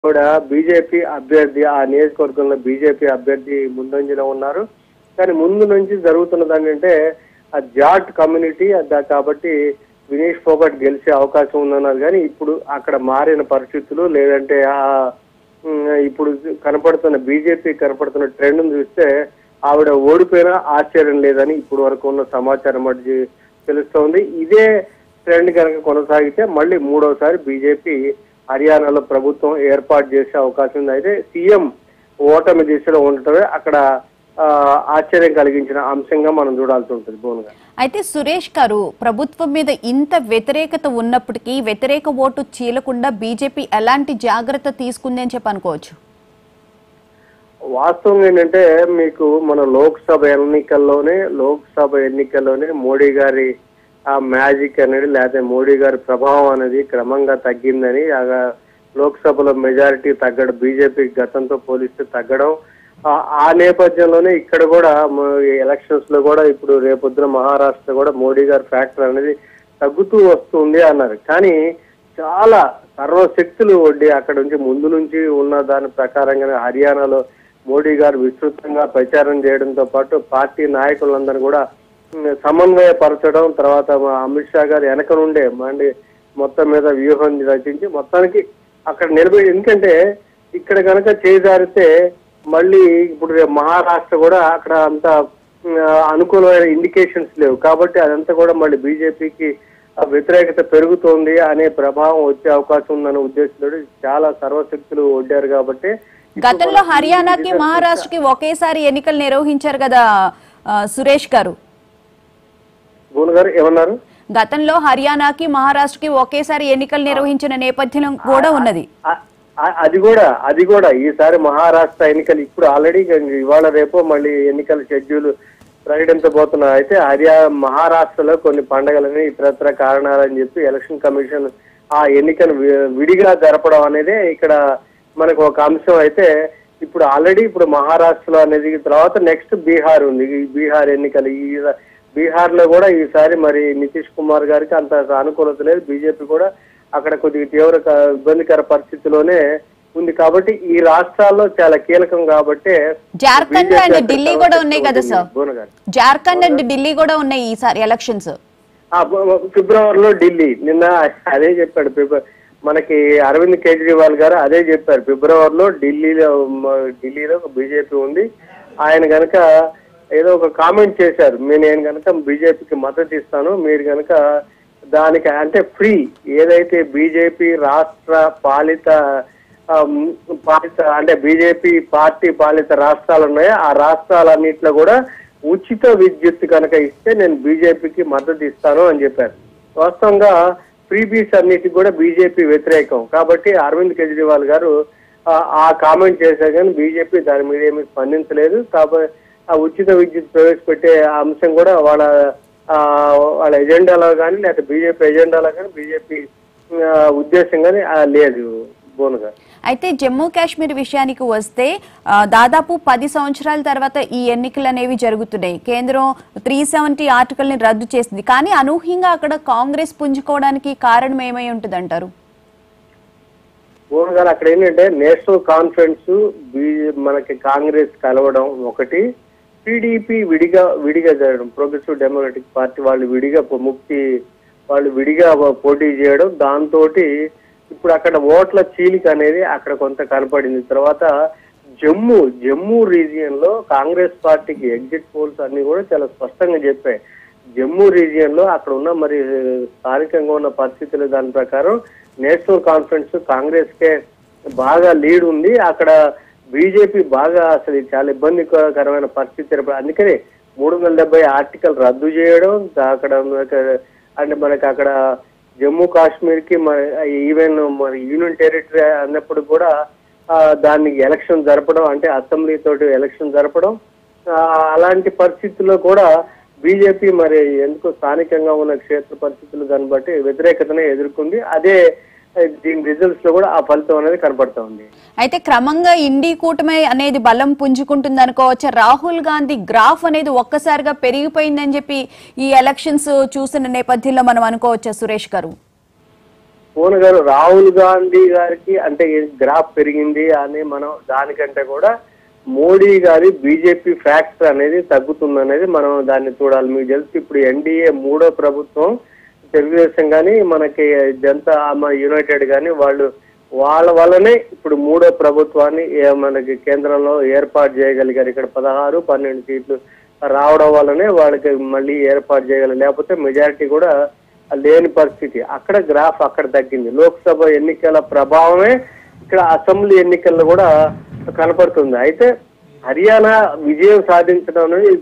కూడా బీజేపీ అభ్యర్థి ఆ నియోజకవర్గంలో బీజేపీ అభ్యర్థి ముందంజలో ఉన్నారు కానీ ముందు నుంచి జరుగుతున్నది ఏంటంటే ఆ జాట్ కమ్యూనిటీ అద- కాబట్టి వినేష్ ఫోగట్ గెలిచే అవకాశం ఉందన్నారు కానీ ఇప్పుడు అక్కడ మారిన పరిస్థితులు లేదంటే ఆ ఉమ్, ఇప్పుడు కనపడుతున్న బీజేపీ కనపడుతున్న ట్రెండ్ చూస్తే ఆవిడ ఓడిపోయినా ఆశ్చర్యం లేదని ఇప్పుడు వరకు ఉన్న సమాచారం మధ్య తెలుస్తోంది ఇదే ట్రెండ్ కనుక కొనసాగితే మళ్ళీ మూడోసారి బీజేపీ హర్యానాలో ప్రభుత్వం ఏర్పాటు చేసే అవకాశం ఉంది అయితే సీఎం ఓటమి దిశలో ఉండటమే అక్కడ ఆ, ఆశ్చర్యం కలిగించిన అంశంగా మనం చూడాల్సి ఉంటుంది బోన్గా అయితే సురేష్ గారు ప్రభుత్వం మీద ఇంత వ్యతిరేకత ఉన్నప్పటికీ వ్యతిరేక ఓటు చీలకుండా బీజేపీ ఎలాంటి జాగ్రత్త తీసుకుంది అని చెప్పి అనుకోవచ్చు వాస్తవం ఏంటంటే మీకు మన లోక్సభ ఎన్నికల్లోనే లోక్సభ ఎన్నికల్లోనే మోడీ గారి ఆ మ్యాజిక్ అనేది లేకపోతే మోడీ గారి ప్రభావం అనేది క్రమంగా తగ్గిందని ఆ లోక్సభలో మెజారిటీ తగ్గడం బీజేపీ గతంతో పోలిస్తే తగ్గడం ఆ- ఆ నేపథ్యంలోనే ఇక్కడ కూడా ఎలక్షన్స్ లో కూడా ఇప్పుడు రేపొద్దున మహారాష్ట్ర కూడా మోడీ గారి ఫ్యాక్టర్ అనేది తగ్గుతూ వస్తుంది అన్నారు కానీ చాలా సర్వశక్తులు ఒడ్డి అక్కడ నుంచి ముందు నుంచి ఉన్న దాని ప్రకారంగానే హర్యానాలో మోడీ గారు విస్తృతంగా ప్రచారం చేయడంతో పాటు పార్టీ నాయకులందరూ కూడా ఉమ్, సమన్వయపరచడం తర్వాత మా అమిత్ షా గారు వెనక నుండే మండి మొత్తం మీద వ్యూహం రచించి మొత్తానికి అక్కడ నిలబడి ఎందుకంటే ఇక్కడ కనుక చేజారితే మళ్ళీ ఇప్పుడు రేపు మహారాష్ట్ర కూడా అక్కడ అంత ఉమ్, అనుకూలమైన ఇండికేషన్స్ లేవు కాబట్టి అదంతా కూడా మళ్ళీ బీజేపీకి వ్యతిరేకత పెరుగుతోంది అనే ప్రభావం వచ్చే అవకాశం ఉందనే ఉద్దేశంతో చాలా సర్వశక్తులు ఒడ్డారు కాబట్టి ఇప్పుడు గతంలో మనం హర్యానాకి బీజేపీ మహారాష్ట్రకి ఒకేసారి ఎన్నికలు నిర్వహించారు కదా ఆ, సురేష్ గారు భువన్ గారు ఏమన్నారు గతంలో హర్యానాకి మహారాష్ట్రకి ఒకేసారి ఎన్నికలు నిర్వహించిన నేపథ్యం కూడా ఉన్నది ఆ- ఆ- అది కూడా అది కూడా ఈసారి మహారాష్ట్ర ఎన్నికలు ఇప్పుడు ఆల్రెడీ ఇవాళ రేపు మళ్ళీ ఎన్నికల షెడ్యూల్ ప్రకటించబోతున్నారు అయితే హర్యా మహారాష్ట్రలో కొన్ని పండగలని ఇతరత్ర కారణాలని చెప్పి ఎలక్షన్ కమిషన్ ఆ ఎన్నికను వి- విడిగా జరపడం అనేది ఇక్కడ మనకు ఒక అంశం అయితే ఇప్పుడు ఆల్రెడీ ఇప్పుడు మహారాష్ట్రలో అనేది తర్వాత నెక్స్ట్ బీహార్ ఉంది ఈ బీహార్ ఎన్నికలు ఈ బీహార్ లో కూడా ఈసారి మరి నితీష్ కుమార్ గారికి అంత అనుకూలత లేదు బీజేపీ కూడా అక్కడ కొద్దిగా తీవ్ర క- ఇబ్బందికర పరిస్థితిలోనే ఉంది కాబట్టి ఈ రాష్ట్రాల్లో చాలా కీలకం కాబట్టి జార్ఖండ్ అండ్ ఢిల్లీ కూడా ఉన్నాయి కదా సార్ భువన గారు జార్ఖండ్ అండ్ ఢిల్లీ కూడా ఉన్నాయి ఈసారి ఎలక్షన్స్ ఆ, బ- బ- ఫిబ్రవరిలో ఢిల్లీ నిన్న అదే చెప్పాడు ఫిబ్ర- మనకి అరవింద్ కేజ్రీవాల్ గారు అదే చెప్పారు ఫిబ్రవరిలో ఢిల్లీలో మ- ఢిల్లీలో బీజేపీ ఉంది ఆయన గనక ఏదో ఒక కామెంట్ చేశారు మీ- నేను గనక బీజేపీకి మద్దతు ఇస్తాను మీరు గనక దానికి అంటే ఫ్రీ ఏదైతే బీజేపీ రాష్ట్ర పాలిత ఆ, మ్, పాలిత అంటే బీజేపీ పార్టీ పాలిత రాష్ట్రాలు ఉన్నాయో ఆ రాష్ట్రాలన్నింటిలో కూడా ఉచిత విద్యుత్ కనుక ఇస్తే నేను బీజేపీకి మద్దతు ఇస్తాను అని చెప్పారు వాస్తవంగా ఫ్రీ బీస్ అన్నిటికి కూడా బీజేపీ వ్యతిరేకం కాబట్టి అరవింద్ కేజ్రీవాల్ గారు ఆ- ఆ కామెంట్ చేశారు కానీ బీజేపీ దాని మీద ఏమీ స్పందించలేదు కాబట్టి ఆ ఉచిత విద్యుత్ ప్రవేశపెట్టే ఆ అంశం కూడా వాళ్ళ ఆ, వాళ్ళ ఎజెండాలో కానీ లేకపోతే బీజేపీ ఎజెండాలో కానీ బీజేపీ ఉద్దేశం కానీ ఆ, లేదు బోన్ గారు అయితే జమ్మూ కాశ్మీర్ విషయానికి వస్తే ఆ, దాదాపు పది సంవత్సరాల తర్వాత ఈ ఎన్నికలు అనేవి జరుగుతున్నాయి కేంద్రం త్రీ సెవెంటీ ఆర్టికల్ ని రద్దు చేసింది కానీ అనూహ్యంగా అక్కడ కాంగ్రెస్ పుంజుకోవడానికి కారణం ఏమై ఉంటుంది అంటారు మోహన్ గారు అక్కడ ఏంటంటే నేషనల్ కాన్ఫరెన్స్ బీ- మనకి కాంగ్రెస్ కలవడం ఒకటి టీడీపీ విడిగా విడిగా జరగడం ప్రోగ్రెసివ్ డెమోక్రటిక్ పార్టీ వాళ్ళు విడిగా పో- ముక్తి వాళ్ళు విడిగా పోటీ చేయడం దాంతో ఇప్పుడు అక్కడ ఓట్ల చీలిక అనేది అక్కడ కొంత కనపడింది తర్వాత జమ్మూ జమ్మూ రీజియన్ లో కాంగ్రెస్ పార్టీకి ఎగ్జిట్ పోల్స్ అన్ని కూడా చాలా స్పష్టంగా చెప్పాయి జమ్మూ రీజియన్ లో అక్కడ ఉన్న మరి స్థానికంగా ఉన్న పరిస్థితులు దాని ప్రకారం నేషనల్ కాన్ఫరెన్స్ కాంగ్రెస్ కే బాగా లీడ్ ఉంది అక్కడ బీజేపీ బాగా అసలు ఇది చాలా ఇబ్బందికరమైన పరిస్థితి ఏర్పడి- అందుకని మూడు వందల డెబ్బై ఆర్టికల్ రద్దు చేయడం అక్కడ మనకు- అంటే మనకి అక్కడ జమ్మూ కాశ్మీర్ కి మన ఈవెన్ మన యూనియన్ టెరిటరీ అన్నప్పుడు కూడా ఆ, దానికి ఎలక్షన్ జరపడం అంటే అసెంబ్లీ తోటి ఎలక్షన్ జరపడం ఆ, అలాంటి పరిస్థితుల్లో కూడా బీజేపీ మరి ఎందుకు స్థానికంగా ఉన్న క్షేత్ర పరిస్థితులు దాన్ని బట్టి వ్యతిరేకతనే ఎదుర్కొంది అదే ఆ, దీని రిజల్ట్స్ లో కూడా ఆ ఫలితం అనేది కనపడతా ఉంది అయితే క్రమంగా ఇండి కూటమి అనేది బలం పుంజుకుంటుంది అనుకోవచ్చా రాహుల్ గాంధీ గ్రాఫ్ అనేది ఒక్కసారిగా పెరిగిపోయిందని చెప్పి ఈ ఎలక్షన్స్ చూసిన నేపథ్యంలో మనం అనుకోవచ్చా సురేష్ గారు మోహన్ గారు రాహుల్ గాంధీ గారికి అంటే ఈ గ్రాఫ్ పెరిగింది అని మనం దానికంటే కూడా మోడీ గారి బీజేపీ ఫ్యాక్టర్ అనేది తగ్గుతుంది అనేది మనం దాన్ని చూడాలి మీకు తెలుసు ఇప్పుడు ఎన్డీఏ మూడో ప్రభుత్వం తెలుగుదేశం కానీ మనకి జనతా మన యునైటెడ్ కానీ వాళ్ళు వాళ్ళ వల్లనే ఇప్పుడు మూడో ప్రభుత్వాన్ని ఏ- మనకి కేంద్రంలో ఏర్పాటు చేయగలిగారు ఇక్కడ పదహారు పన్నెండు సీట్లు రావడం వల్లనే వాళ్ళకి మళ్ళీ ఏర్పాటు చేయగలరు లేకపోతే మెజారిటీ కూడా లేని పరిస్థితి అక్కడ గ్రాఫ్ అక్కడ తగ్గింది లోక్సభ ఎన్నికల ప్రభావమే ఇక్కడ అసెంబ్లీ ఎన్నికల్లో కూడా కనపడుతుంది అయితే హర్యానా విజయం సాధించడం అనేది